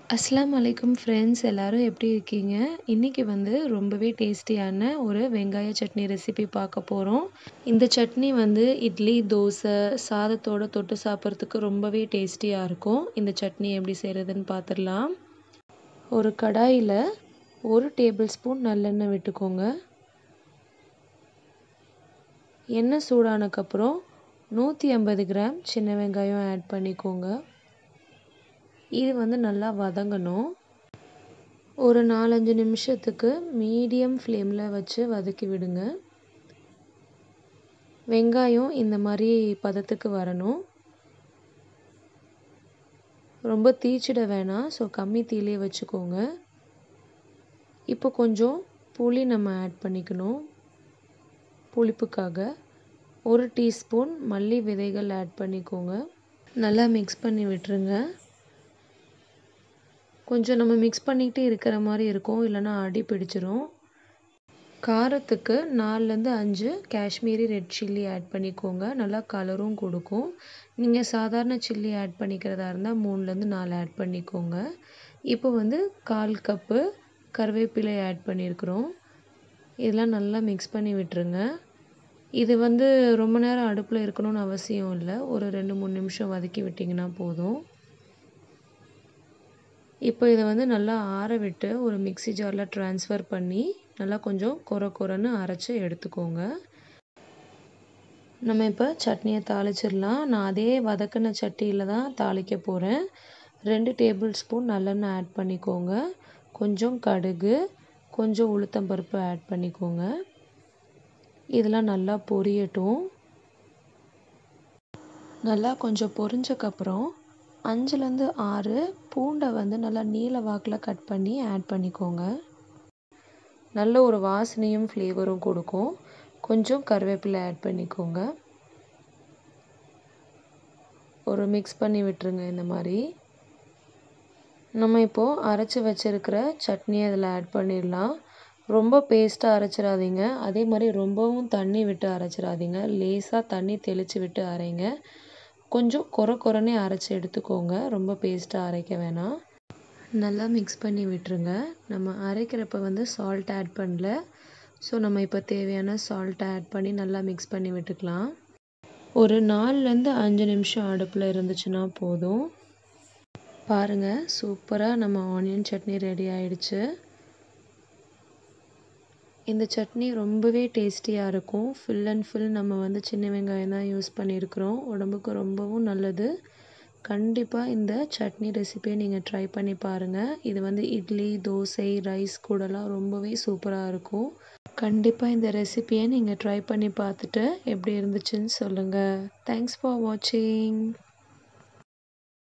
அஸ்ஸலாமு அலைக்கும் ஃப்ரெண்ட்ஸ் எல்லாரும் எப்படி இருக்கீங்க இன்றைக்கி வந்து ரொம்பவே டேஸ்டியான ஒரு வெங்காய சட்னி ரெசிபி பார்க்க போகிறோம் இந்த சட்னி வந்து இட்லி தோசை சாதத்தோடு தொட்டு சாப்பிட்றதுக்கு ரொம்பவே டேஸ்டியாக இருக்கும் இந்த சட்னி எப்படி செய்கிறதுன்னு பார்த்துடலாம் ஒரு கடாயில் ஒரு டேபிள் ஸ்பூன் நல்லெண்ணெய் விட்டுக்கோங்க எண்ணெய் சூடானக்கப்புறம் நூற்றி ஐம்பது கிராம் சின்ன வெங்காயம் ஆட் பண்ணிக்கோங்க இது வந்து நல்லா வதங்கணும் ஒரு நாலஞ்சு நிமிஷத்துக்கு மீடியம் ஃப்ளேமில் வச்சு வதக்கி விடுங்க வெங்காயம் இந்த மாதிரி பதத்துக்கு வரணும் ரொம்ப தீச்சிட வேணாம் ஸோ கம்மி தீலே வச்சுக்கோங்க இப்போ கொஞ்சம் புளி நம்ம ஆட் பண்ணிக்கணும் புளிப்புக்காக ஒரு டீஸ்பூன் மல்லி விதைகள் ஆட் பண்ணிக்கோங்க நல்லா மிக்ஸ் பண்ணி விட்டுருங்க கொஞ்சம் நம்ம மிக்ஸ் பண்ணிக்கிட்டே இருக்கிற மாதிரி இருக்கும் இல்லைனா அடி பிடிச்சிரும் காரத்துக்கு நாலுலேருந்து அஞ்சு காஷ்மீரி ரெட் சில்லி ஆட் பண்ணிக்கோங்க நல்லா கலரும் கொடுக்கும் நீங்கள் சாதாரண சில்லி ஆட் பண்ணிக்கிறதா இருந்தால் மூணுலேருந்து நாலு ஆட் பண்ணிக்கோங்க இப்போ வந்து கால் கப்பு கருவேப்பிலை ஆட் பண்ணியிருக்கிறோம் இதெல்லாம் நல்லா மிக்ஸ் பண்ணி விட்டுருங்க இது வந்து ரொம்ப நேரம் அடுப்பில் இருக்கணும்னு அவசியம் இல்லை ஒரு ரெண்டு மூணு நிமிஷம் வதக்கி விட்டிங்கன்னா போதும் இப்போ இதை வந்து நல்லா ஆற விட்டு ஒரு மிக்சி ஜாரில் ட்ரான்ஸ்ஃபர் பண்ணி நல்லா கொஞ்சம் கொர கொரன்னு அரைச்சி எடுத்துக்கோங்க நம்ம இப்போ சட்னியை தாளிச்சிடலாம் நான் அதே வதக்கின சட்டியில் தான் தாளிக்க போகிறேன் ரெண்டு டேபிள் ஸ்பூன் நல்லெண்ணெய் ஆட் பண்ணிக்கோங்க கொஞ்சம் கடுகு கொஞ்சம் உளுத்தம்பருப்பு ஆட் பண்ணிக்கோங்க இதெல்லாம் நல்லா பொரியட்டும் நல்லா கொஞ்சம் பொரிஞ்சக்கப்புறம் அஞ்சுலேருந்து ஆறு பூண்டை வந்து நல்லா நீல வாக்கில் கட் பண்ணி ஆட் பண்ணிக்கோங்க நல்ல ஒரு வாசனையும் ஃப்ளேவரும் கொடுக்கும் கொஞ்சம் கருவேப்பிலை ஆட் பண்ணிக்கோங்க ஒரு மிக்ஸ் பண்ணி விட்டுருங்க இந்த மாதிரி நம்ம இப்போது அரைச்சி வச்சுருக்கிற சட்னி அதில் ஆட் பண்ணிடலாம் ரொம்ப பேஸ்ட்டாக அரைச்சிடாதீங்க அதே மாதிரி ரொம்பவும் தண்ணி விட்டு அரைச்சிடாதீங்க லேசாக தண்ணி தெளித்து விட்டு அரைங்க கொஞ்சம் கொர கொரனே அரைச்சி எடுத்துக்கோங்க ரொம்ப பேஸ்ட்டாக அரைக்க வேணாம் நல்லா மிக்ஸ் பண்ணி விட்டுருங்க நம்ம அரைக்கிறப்ப வந்து சால்ட் ஆட் பண்ணல ஸோ நம்ம இப்போ தேவையான சால்ட்டை ஆட் பண்ணி நல்லா மிக்ஸ் பண்ணி விட்டுக்கலாம் ஒரு நாலுலேருந்து அஞ்சு நிமிஷம் அடுப்பில் இருந்துச்சுன்னா போதும் பாருங்கள் சூப்பராக நம்ம ஆனியன் சட்னி ரெடி ஆயிடுச்சு இந்த சட்னி ரொம்பவே டேஸ்டியாக இருக்கும் ஃபுல் அண்ட் ஃபுல் நம்ம வந்து சின்ன வெங்காயம் தான் யூஸ் பண்ணியிருக்கிறோம் உடம்புக்கு ரொம்பவும் நல்லது கண்டிப்பாக இந்த சட்னி ரெசிபியை நீங்கள் ட்ரை பண்ணி பாருங்கள் இது வந்து இட்லி தோசை ரைஸ் கூடலாம் ரொம்பவே சூப்பராக இருக்கும் கண்டிப்பாக இந்த ரெசிபியை நீங்கள் ட்ரை பண்ணி பார்த்துட்டு எப்படி இருந்துச்சுன்னு சொல்லுங்கள் தேங்க்ஸ் ஃபார் வாட்சிங்